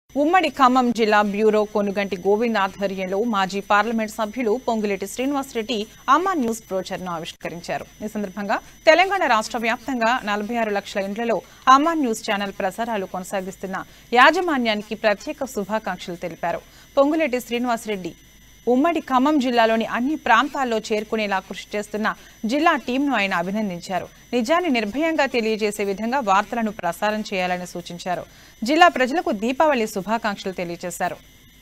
ఉమ్మడి ఖమ్మం జిల్లా బ్యూరో కొనుగంటి గోవింద్ ఆధ్వర్యంలో మాజీ పార్లమెంట్ సభ్యులు పొంగులేటి శ్రీనివాసరెడ్డి అమ్మ న్యూస్ బ్రోచర్ను ఆవిష్కరించారు ఈ సందర్భంగా తెలంగాణ రాష్ట్ర వ్యాప్తంగా నలభై ఆరు లక్షల ఇండ్లలో అమ్మ న్యూస్ ఛానల్ ప్రసారాలు కొనసాగిస్తున్న యాజమాన్యానికి ప్రత్యేక శుభాకాంక్షలు తెలిపారు పొంగులేటి శ్రీనివాసరెడ్డి ఉమ్మడి ఖమ్మం జిల్లాలోని అన్ని ప్రాంతాల్లో చేరుకునేలా కృషి చేస్తున్న జిల్లా టీంను ఆయన అభినందించారు నిజాన్ని నిర్భయంగా తెలియజేసే విధంగా వార్తలను ప్రసారం చేయాలని సూచించారు జిల్లా ప్రజలకు దీపావళి శుభాకాంక్షలు తెలియజేశారు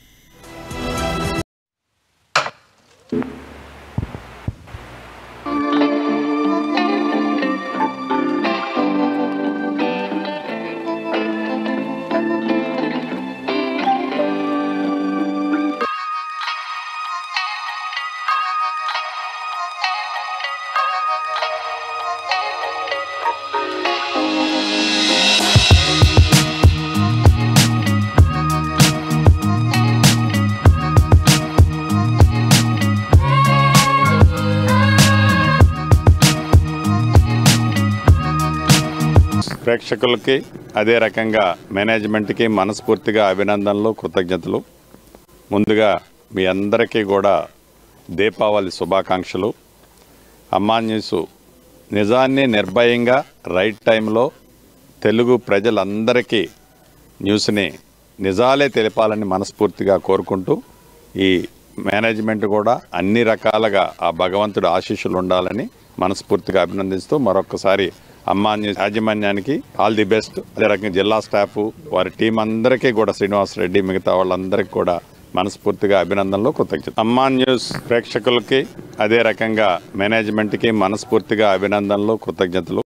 ప్రేక్షకులకి అదే రకంగా మేనేజ్మెంట్కి మనస్ఫూర్తిగా అభినందనలు కృతజ్ఞతలు ముందుగా మీ అందరికీ కూడా దీపావళి శుభాకాంక్షలు అమ్మా న్యూస్ నిజాన్ని నిర్భయంగా రైట్ టైంలో తెలుగు ప్రజలందరికీ న్యూస్ని నిజాలే తెలిపాలని మనస్ఫూర్తిగా కోరుకుంటూ ఈ మేనేజ్మెంట్ కూడా అన్ని రకాలుగా ఆ భగవంతుడి ఆశీస్సులు ఉండాలని మనస్ఫూర్తిగా అభినందిస్తూ మరొకసారి అమ్మా న్యూస్ యాజమాన్యానికి ఆల్ ది బెస్ట్ అదే రకంగా జిల్లా స్టాఫ్ వారి టీం అందరికీ కూడా శ్రీనివాస్ రెడ్డి మిగతా వాళ్ళందరికీ కూడా మనస్ఫూర్తిగా అభినందనలు కృతజ్ఞత అమ్మా న్యూస్ ప్రేక్షకులకి అదే రకంగా మేనేజ్మెంట్కి మనస్ఫూర్తిగా అభినందనలు కృతజ్ఞతలు